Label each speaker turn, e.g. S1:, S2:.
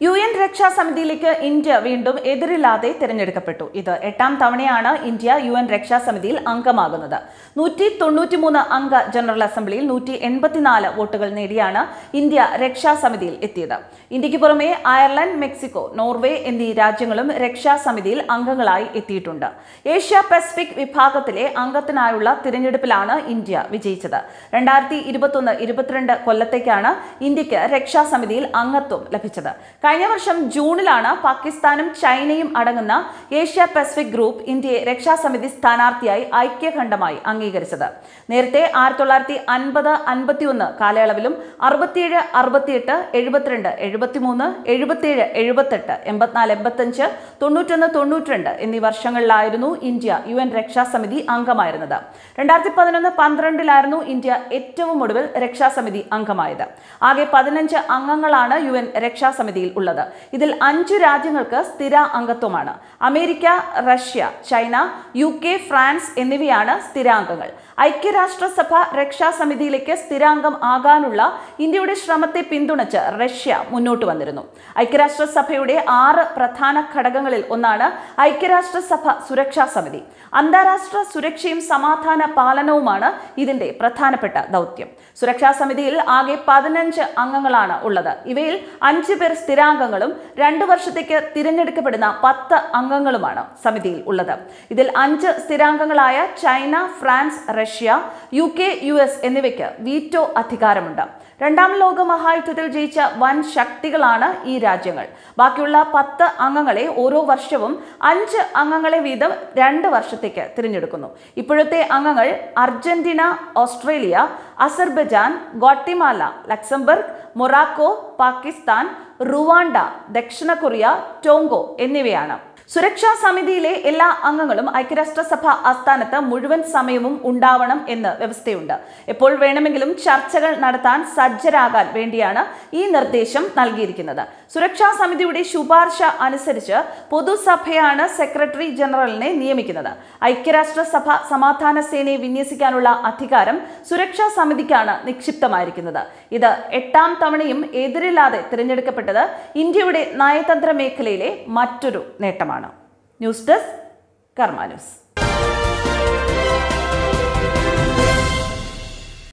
S1: U N രക്ഷാ സമിതിയിലേക്ക് India വീണ്ടും എതിരില്ലാതെ തിരഞ്ഞെടുക്കപ്പെട്ടു ഇത് എട്ടാം തവണയാണ് ഇന്ത്യ യു എൻ രക്ഷാ സമിതിയിൽ അംഗമാകുന്നത് നൂറ്റി തൊണ്ണൂറ്റിമൂന്ന് അംഗ ജനറൽ അസംബ്ലിയിൽ നൂറ്റി എൺപത്തിനാല് വോട്ടുകൾ നേടിയാണ് ഇന്ത്യ രക്ഷാ സമിതിയിൽ എത്തിയത് ഇന്ത്യക്ക് പുറമെ അയർലൻഡ് മെക്സിക്കോ നോർവേ എന്നീ രാജ്യങ്ങളും രക്ഷാ സമിതിയിൽ അംഗങ്ങളായി എത്തിയിട്ടുണ്ട് ഏഷ്യ പസഫിക് വിഭാഗത്തിലെ അംഗത്തിനായുള്ള തിരഞ്ഞെടുപ്പിലാണ് ഇന്ത്യ വിജയിച്ചത് രണ്ടായിരത്തി ഇരുപത്തൊന്ന് ഇരുപത്തിരണ്ട് കൊല്ലത്തേക്കാണ് ഇന്ത്യക്ക് രക്ഷാ സമിതിയിൽ അംഗത്വം ലഭിച്ചത് കഴിഞ്ഞ വർഷം ജൂണിലാണ് പാകിസ്ഥാനും ചൈനയും അടങ്ങുന്ന ഏഷ്യ പസഫിക് ഗ്രൂപ്പ് ഇന്ത്യയെ രക്ഷാസമിതി സ്ഥാനാർത്ഥിയായി ഐക്യഖണ്ഡമായി അംഗീകരിച്ചത് നേരത്തെ ആയിരത്തി തൊള്ളായിരത്തി അൻപത് അൻപത്തിയൊന്ന് കാലയളവിലും അറുപത്തിയേഴ് അറുപത്തിയെട്ട് എഴുപത്തിരണ്ട് എഴുപത്തിമൂന്ന് എഴുപത്തിയേഴ് എഴുപത്തെട്ട് എൺപത്തിനാല് എൺപത്തഞ്ച് തൊണ്ണൂറ്റൊന്ന് തൊണ്ണൂറ്റിരണ്ട് എന്നീ വർഷങ്ങളിലായിരുന്നു ഇന്ത്യ യു എൻ രക്ഷാസമിതി അംഗമായിരുന്നത് രണ്ടായിരത്തി പതിനൊന്ന് പന്ത്രണ്ടിലായിരുന്നു ഇന്ത്യ ഏറ്റവും ഒടുവിൽ രക്ഷാസമിതി അംഗമായത് ആകെ പതിനഞ്ച് അംഗങ്ങളാണ് യു എൻ രക്ഷാസമിതിയിൽ ഉള്ളത് ഇതിൽ അഞ്ച് രാജ്യങ്ങൾക്ക് സ്ഥിര അംഗത്വമാണ് America Russia China U K France എന്നിവയാണ് സ്ഥിരാംഗങ്ങൾ ഐക്യരാഷ്ട്രസഭ രക്ഷാസമിതിയിലേക്ക് സ്ഥിരാംഗം ആകാനുള്ള ഇന്ത്യയുടെ ശ്രമത്തെ പിന്തുണച്ച് റഷ്യ മുന്നോട്ട് വന്നിരുന്നു ഐക്യരാഷ്ട്രസഭയുടെ ആറ് പ്രധാന ഘടകങ്ങളിൽ ഒന്നാണ് ഐക്യരാഷ്ട്രസഭ സുരക്ഷാ സമിതി അന്താരാഷ്ട്ര സുരക്ഷയും സമാധാന പാലനവുമാണ് ഇതിന്റെ പ്രധാനപ്പെട്ട ദൗത്യം സുരക്ഷാ സമിതിയിൽ ആകെ പതിനഞ്ച് അംഗങ്ങളാണ് ഉള്ളത് ഇവയിൽ അഞ്ച് പേർ സ്ഥിരാംഗങ്ങളും രണ്ടു വർഷത്തേക്ക് തിരഞ്ഞെടുക്കപ്പെടുന്ന പത്ത് അംഗങ്ങളുമാണ് സമിതിയിൽ ഉള്ളത് ഇതിൽ അഞ്ച് സ്ഥിരാംഗങ്ങളായ China France Russia U K U S എന്നിവയ്ക്ക് വീറ്റോ അധികാരമുണ്ട് രണ്ടാം ലോക മഹായുദ്ധത്തിൽ ജയിച്ച വൻ ശക്തികളാണ് ഈ രാജ്യങ്ങൾ ബാക്കിയുള്ള പത്ത് അംഗങ്ങളെ ഓരോ വർഷവും അഞ്ച് അംഗങ്ങളെ വീതം രണ്ട് വർഷത്തേക്ക് തിരഞ്ഞെടുക്കുന്നു ഇപ്പോഴത്തെ അംഗങ്ങൾ Argentina Australia Azerbaijan Guatemala Luxembourg Morocco Pakistan Rwanda ദക്ഷിണ കൊറിയ ടോങ്കോ എന്നിവയാണ് സുരക്ഷാ സമിതിയിലെ എല്ലാ അംഗങ്ങളും ഐക്യരാഷ്ട്രസഭ ആസ്ഥാനത്ത് മുഴുവൻ സമയവും ഉണ്ടാവണം എന്ന് വ്യവസ്ഥയുണ്ട് എപ്പോൾ വേണമെങ്കിലും ചർച്ചകൾ നടത്താൻ സജ്ജരാകാൻ വേണ്ടിയാണ് ഈ നിർദ്ദേശം നൽകിയിരിക്കുന്നത് സുരക്ഷാ സമിതിയുടെ ശുപാർശ അനുസരിച്ച് പൊതുസഭയാണ് സെക്രട്ടറി ജനറലിനെ നിയമിക്കുന്നത് ഐക്യരാഷ്ട്രസഭ സമാധാന സേനയെ വിന്യസിക്കാനുള്ള അധികാരം സുരക്ഷാ സമിതിക്കാണ് നിക്ഷിപ്തമായിരിക്കുന്നത് ഇത് എട്ടാം തവണയും എതിരില്ലാതെ തിരഞ്ഞെടുക്കപ്പെട്ടത് ഇന്ത്യയുടെ നയതന്ത്ര മേഖലയിലെ മറ്റൊരു നേട്ടമാണ് ന്യൂസ് ഡെസ്ക് കർമ്മ ന്യൂസ്